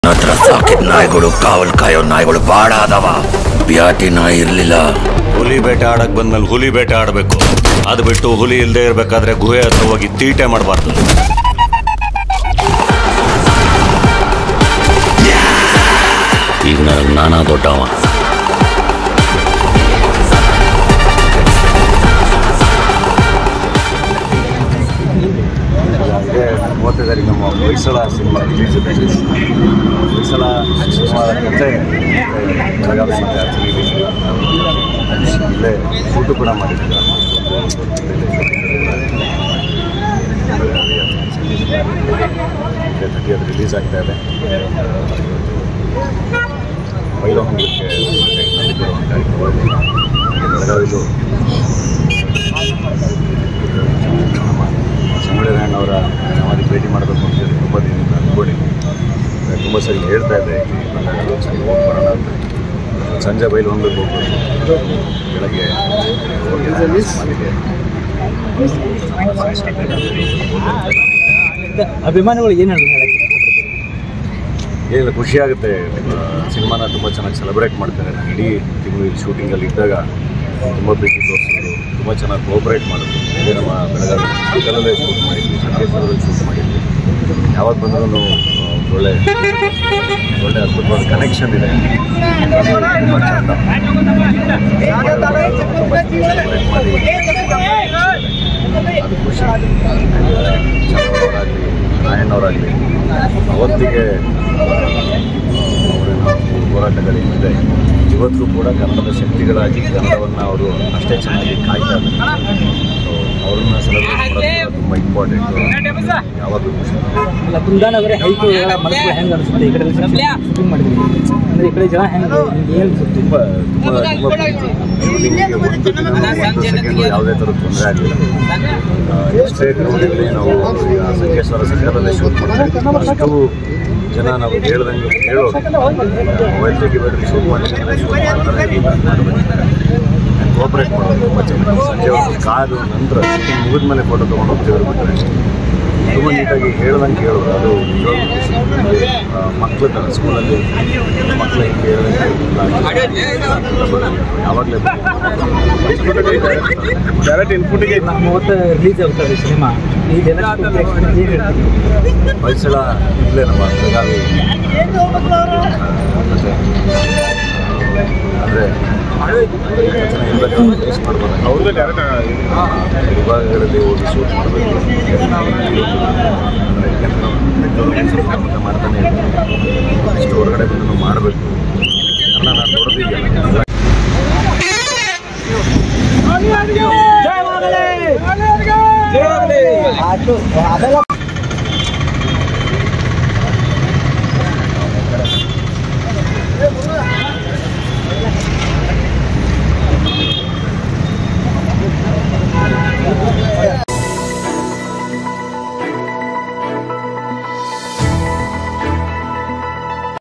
ಹತ್ರ ಸಾಕಿದ ನಾಯಿಗಳು ಕಾವಲ್ ಕಾಯೋ ನಾಯಿಗಳು ಬಾಡ ಅದಾವ ಬ್ಯಾಟಿ ನಾಯಿ ಇರ್ಲಿಲ್ಲ ಹುಲಿ ಬೇಟೆ ಆಡಕ್ ಬಂದ್ಮೇಲೆ ಹುಲಿ ಬೇಟೆ ಆಡಬೇಕು ಅದು ಬಿಟ್ಟು ಹುಲಿ ಇಲ್ಲದೆ ಇರಬೇಕಾದ್ರೆ ಗುಹೆ ಹತ್ರ ಹೋಗಿ ತೀಟೆ ಮಾಡಬಾರ್ದು ಈಗ ನನಗೆ ನಾನಾ ದೊಡ್ಡವ ಇದೆ ಮೂವತ್ತನೇ ತಾರೀಕು ನಮ್ಮ ಹೊಯ್ಸಳ ಸಿನಿಮಾ ರಿಲೀಸ್ ಇದೆ ಹೊಯ್ಸಳ ಸಿನಿಮಾದ ಕಥೆ ಬೆಳಗಾವಿ ಆ್ಯಕ್ಚುಲಿ ಇಲ್ಲೇ ಶೂಟು ಕೂಡ ಮಾಡಿದ್ದೀವಿ ತರ್ಟಿ ಅದು ರಿಲೀಸ್ ಆಗ್ತಾ ಇದೆ ಮೈಲೋ ಹೋಗಲಿಕ್ಕೆ ಬೆಳಗಾವಿದು ಸಂಗೊಳ್ಳಿ ಅವರ ಸಮಾಧಿ ಭೇಟಿ ಮಾಡಬೇಕು ಅಂತ ಹೇಳಿ ತುಂಬ ದಿನದಿಂದ ಅಂದ್ಕೊಂಡಿದ್ವಿ ತುಂಬ ಸರಿ ಹೇಳ್ತಾ ಇದ್ದೆ ಇಲ್ಲಿ ಬಂದಾಗ ಒಂದ್ಸರಿ ಹೋಗಿ ಬರೋಣ ಅಂತ ಸಂಜೆ ಬೈಲು ಹೋಗ್ಬೇಕು ಹೋಗ್ಬೇಕು ಬೆಳಗ್ಗೆ ಹೋಗಿ ಸಮಾಧಿಗೆ ಅಭಿಮಾನಿಗಳು ಏನು ಹೇಳಕ್ಕೆ ಏನಿಲ್ಲ ಖುಷಿ ಆಗುತ್ತೆ ನಿಮ್ಮ ಸಿನಿಮಾನ ತುಂಬ ಚೆನ್ನಾಗಿ ಸೆಲೆಬ್ರೇಟ್ ಮಾಡ್ತಾರೆ ನಾನು ಇಡೀ ತಿಂಗಳು ಇಲ್ಲಿ ಶೂಟಿಂಗಲ್ಲಿ ಇದ್ದಾಗ ತುಂಬ ಪ್ರೀತಿ ತೋರಿಸಿದ್ರು ತುಂಬ ಚೆನ್ನಾಗಿ ಕೋಆಪ್ರೇಟ್ ಮಾಡಿದ್ರು ಇದೇ ನಮ್ಮ ಬೆಳಗಾವಿ ಸಿಂಗಲಲ್ಲೇ ಶೂಟ್ ಮಾಡಿದ್ವಿ ಸಂಕೇಶ್ವರದಲ್ಲಿ ಶೂಟ್ ಮಾಡಿದ್ವಿ ಯಾವಾಗ ಬಂದ್ರೂ ಒಳ್ಳೆ ಒಳ್ಳೆ ಅದ್ಭುತವಾದ ಕನೆಕ್ಷನ್ ಇದೆ ತುಂಬ ಚಂದ ತುಂಬ celebrate ಮಾಡಿ ಅದು ಖುಷಿ ಚಂದ್ರವರಾಗಲಿ ನಾಯಣ್ಣವರಾಗಲಿ ಅವತ್ತಿಗೆ ಅವರ ಹೋರಾಟಗಳೇನಿದೆ ಇವತ್ತು ಕೂಡ ಕನ್ನಡದ ಶಕ್ತಿಗಳಾಗಿ ಕನ್ನಡವನ್ನು ಅವರು ಅಷ್ಟೇ ಚೆನ್ನಾಗಿ ಕಾಯ್ತಾ ಇದ್ದಾರೆ ಸೊ ಅವ್ರನ್ನ ಸೆಲೆಬ್ರೇಟ್ ಮಾಡೋದು ತುಂಬ ಇಂಪಾರ್ಟೆಂಟ್ ಯಾವಾಗಲೂ ಖುಷಿ ಅಲ್ಲ ಕುಂದಾನಗರ ಹೈಕೋಗಳ ಮನಸ್ಸು ಹೆಂಗೆ ಅನಿಸುತ್ತೆ ಈ ಕಡೆ ಶೂಟಿಂಗ್ ಮಾಡಿದ್ವಿ ಅಂದರೆ ಈ ಕಡೆ ಜನ ಹೆಂಗೆ ನಿಮ್ಗೆ ಏನು ಅನಿಸುತ್ತೆ ತುಂಬ ತುಂಬ ತುಂಬ ಪ್ರೀತಿ ಶೂಟಿಂಗಿಗೆ ಒಂದು ದಿನ ಒಂದು ಸೆಕೆಂಡು ಯಾವುದೇ ಥರದ ತೊಂದರೆ ಆಗಲಿಲ್ಲ ಎಷ್ಟೇ ಕ್ರೌಡಲ್ಲಿ ನಾವು ಈಗ ಸಂಕೇಶ್ವರ ಸರ್ಕಲಲ್ಲೇ ಶೂಟ್ ಮಾಡ್ತೀವಿ ಅಷ್ಟು ಜನ ನಾವು ಹೇಳ್ದಂಗೆ ಹೇಳೋದು ಮೊಬೈಲ್ ತೆಗಿಬೇಡ್ರಿ ಶೂಟ್ ಮಾಡಿದ್ರೆ ಶೂಟ್ ಮಾಡ್ತಾರೆ ಕೋಆಪ್ರೇಟ್ ಮಾಡೋದು ತುಂಬ ಚೆನ್ನಾಗಿ ಸಂಜೆ ಹೊತ್ತು ಕಾದು ನಂತರ ಶೂಟಿಂಗ್ ಮುಗಿದ ಮೇಲೆ ಫೋಟೋ ತೊಗೊಂಡು ಹೋಗ್ತಿದ್ರು ಬಿಟ್ಟರೆ ತುಂಬ ನೀಟಾಗಿ ಹೇಳ್ದಂಗೆ ಕೇಳೋದು ಅದು ನಿಜವಾಗ್ಲೂ ಖುಷಿ. ಅಲ್ಲಿ, ಆ, ಮಕ್ಳ ಥರ ಸ್ಕೂಲಲ್ಲಿ ಮಕ್ಕಳು ಹಿಂಗೆ ಹೇಳ್ದಂಗೆ ಯಾವಾಗಲೇ ಡೈರೆಕ್ಟ್ ಇನ್ಪುಟಿಗೆ ಮೂವತ್ತು ರಿಲೀಸ್ ಆಗ್ತದೆ ಸಿನಿಮಾ ಈ ದಿನ ಏನು ಹೇಳ್ತೀವಿ ಹೊಯ್ಸಳ ಇಲ್ಲೇ ನಮ್ಮ ಬೆಳಗಾವಿ ಮತ್ತೆ ಅಂದರೆ ಟೇಸ್ಟ್ ಮಾಡ್ಬೋದು ಅವ್ರದ್ದು ವಿಭಾಗಗಳಲ್ಲಿ ಹೋಗಿ ಶೂಟ್ ಮಾಡಬೇಕು ಅಂದರೆ ಮಾಡ್ತಾನೆ ಇರ್ತೀನಿ. ಇಷ್ಟು ಹೊರಗಡೆ ಬಂದು ಮಾಡಬೇಕು ಕನ್ನಡ ನಾನು ನೋಡೋದಿಲ್ಲ ಅದೆಲ್ಲ